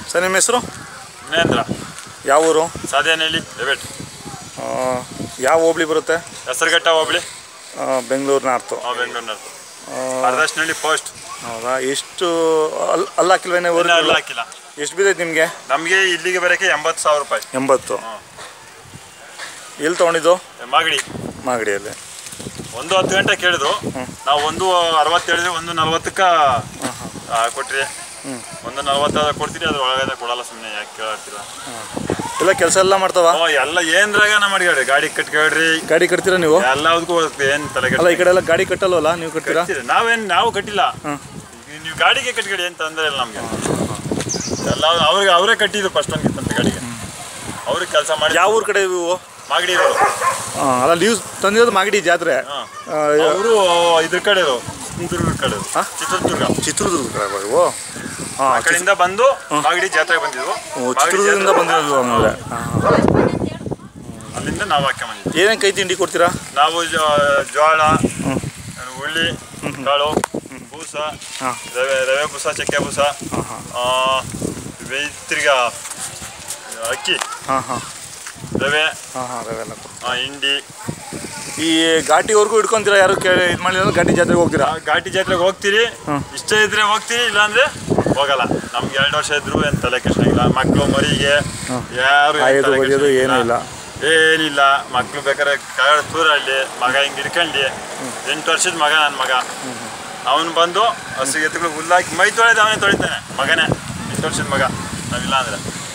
Sir ನಿಮ್ಮ ಹೆಸರು ಜ್ಞಾನೇಂದ್ರ ಯಾವ ಊರು ಸಾಧೇನಹಳ್ಳಿ ದಯವಿಟ್ಟು ಆ, ಯಾವ ಹೋಬ್ಳಿ ಬರುತ್ತೆ ಹೆಸರುಘಟ್ಟ ಹೋಬಳಿ ಆ, ಬೆಂಗಳೂರು ನಾರ್ತು ನಾವು ಬೆಂಗಳೂರಿನವ್ರು ಆ, ಅರ್ಧಷ್ಟ್ನಳ್ಳಿ ಪೋಸ್ಟ್ ಹೌದಾ ಎಷ್ಟು ಅಲ್ಲಿ ಅಲ್ಲಿ ಹಾಕಿಲ್ವೇನೆ ಇನ್ನೂ ಎಲ್ಲ ಹಾಕಿಲ್ಲ ಎಷ್ಟು ಬಿದ್ದೈತೆ ನಿಮಗೆ ನಮಗೆ ಇಲ್ಲಿಗೆ ಬರೋಕ್ಕೆ ಎಂಬತ್ತು ಸಾವಿರ ರೂಪಾಯಿ ಎಂಬತ್ತು ಹಾಂ. ಎಲ್ಲಿ ತೊಗೊಂಡಿದ್ದು ಮಾಗಡಿ ಮಾಗಡಿಯಲ್ಲಿ ಒಂದು ಹತ್ತು ಗಂಟೆ ಕೇಳಿದ್ರು ಹ್ಮ್. ನಾವು ಒಂದು ಅರವತ್ತು ಹೇಳಿದ್ವಿ ಒಂದು ನಲ್ವತ್ತಕ್ಕೆ ಕೊಟ್ರಿ ಹ್ಮ್. ಒಂದು ನಲ್ವತ್ತು ಕೊಡ್ತೀರಿ ಅದ್ರ ಒಳಗಡೆ ಕೊಡಲ್ಲ ಸುಮ್ಮನೆ ಯಾಕೆ ಕೇಳ್ತೀರಾ ಎಲ್ಲ ಕೆಲಸ ಎಲ್ಲ ಮಾಡ್ತಾವ ಓ ಎಲ್ಲ ಏನ್ರಾಗನ ಮಾಡ್ಕೊಳ್ರಿ ಗಾಡಿ ಕಟ್ಕೊಳ್ರಿ ಗಾಡಿ ಕಟ್ತೀರಾ ನೀವು ಎಲ್ಲದಕ್ಕೂ ಏನು ತಲೆ ಅಲ್ಲ ಈ ಕಡೆ ಎಲ್ಲ ಗಾಡಿ ಕಟ್ಟಲ್ವಲ್ಲ ನೀವು ಕಟ್ತೀರಾ ಕಟ್ತೀರಿ ನಾವೇನು ನಾವು ಕಟ್ಟಿಲ್ಲ ಹಾಂ ಈಗ ನೀವು ಗಾಡಿಗೆ ಕಟ್ಕೊಡಿ ಏನು ತೊಂದರೆ ಇಲ್ಲ ನಮಗೆ ಎಲ್ಲ ಅವ್ರಿಗೆ ಅವರೇ ಕಟ್ಟಿದ್ರು ಫಸ್ಟ್ ಒಂದು ಕಿತ್ತಂತೆ ಗಾಡಿಗೆ ಅವ್ರಿಗೆ ಕೆಲಸ ಮಾಡಿ ಯಾವ ಊರು ಕಡೆ ಇವು ಮಾಗಡಿ ಇರೋರು ಹಾಂ ಅಲ್ಲ ನೀವು ತಂದಿರೋದು ಮಾಗಡಿ ಜಾತ್ರೆ ಹಾಂ ಆ, ಅವರು ಇದ್ರ ಕಡೆ ಚಿತ್ರದುರ್ಗ ಕಡೆ ಹಾ? ಚಿತ್ರದುರ್ಗ ಚಿತ್ರದುರ್ಗ ಕಡೆ ಅಲ್ವಾ ಇವು ಹಾಂ ಆ ಕಡೆಯಿಂದ ಬಂದು ಮಾಗಡಿ ಜಾತ್ರೆಗೆ ಬಂದಿದ್ವು ಮಾಗಡಿ ಚಿತ್ರದುರ್ಗದಿಂದ ಜಾತ್ರೆ- ಬಂದಿರೋದು ಹಂಗಾದ್ರೆ ಅಲ್ಲಿಂದ ನಾವು ಹಾಕ್ಕೊಂಬಂದಿದ್ವಿ ಏನೇನು ಕೈ ತಿಂಡಿ ಕೊಡ್ತೀರಾ ನಾವು ಜ- ಜೋಳ ಹ್ಞೂ ಉಳ್ಳಿ ಕಾಳು ಬೂಸ ಹಾಂ ರವೆ ರವೆ ಬೂಸ ಚಕ್ಕೆ ಬೂಸ ಹಾಂ ಹಾಂ ಆ, ಇವೆ- ತಿರ್ಗಾ ಅಕ್ಕಿ ಹಾಂ ಹಾಂ ರವೆ ಹಾಂ ಹಾಂ ಅವೆಲ್ಲ ಆ, ಹಿಂಡಿ ಈ ಘಾಟಿವರೆಗೂ ಹಿಡ್ಕೊಂತೀರಾ ಯಾರು ಕೇಳಿ ಇದು ಮಾಡಿಲ್ಲ ಘಾಟಿ ಜಾತ್ರೆಗೆ ಹೋಗ್ತೀರಾ ಆ, ಘಾಟಿ ಜಾತ್ರೆಗೆ ಹೋಗ್ತೀರಿ ಹ್ಮ್. ಇಷ್ಟ ಇದ್ರೆ ಹೋಗ್ತೀರಿ ಇಲ್ಲಾಂದ್ರೆ ಹೋಗಲ್ಲ ನಮ್ಗೆ ಎರಡು ವರ್ಷ ಇದ್ರು ಏನು ತಲೆ ಕೆಷ್ಟಾಗಿಲ್ಲ ಮಕ್ಕಳು ಮರಿಗೆ ಹ್ಮ್. ಯಾರು ಏನ್ ಆಯೋದು ತಲೆ ಒಯ್ಯೋದು ಏನೂ ಇಲ್ಲ. ಏನಿಲ್ಲ ಮಕ್ಕಳು ಬೇಕಾದ್ರೆ ಕಾಳು ತೂರಲ್ಲಿ ಮಗ ಹಿಂಗೆ ಹಿಡ್ಕೊಂಡು ಎಂಟು ವರ್ಷದ ಮಗ ನನ್ನ ಮಗ ಅವನು ಬಂದು ಹಸು ಎತ್ತುಗಳು ಹುಲ್ಲಾಕಿ ಮೈ ತೊಳೆದು ಅವನೇ ತೊಳಿತಾನೆ ಮಗನೇ ಎಂಟು ವರ್ಷದ ಮಗ ನಾವಿಲ್ಲ ಅಂದ್ರೆ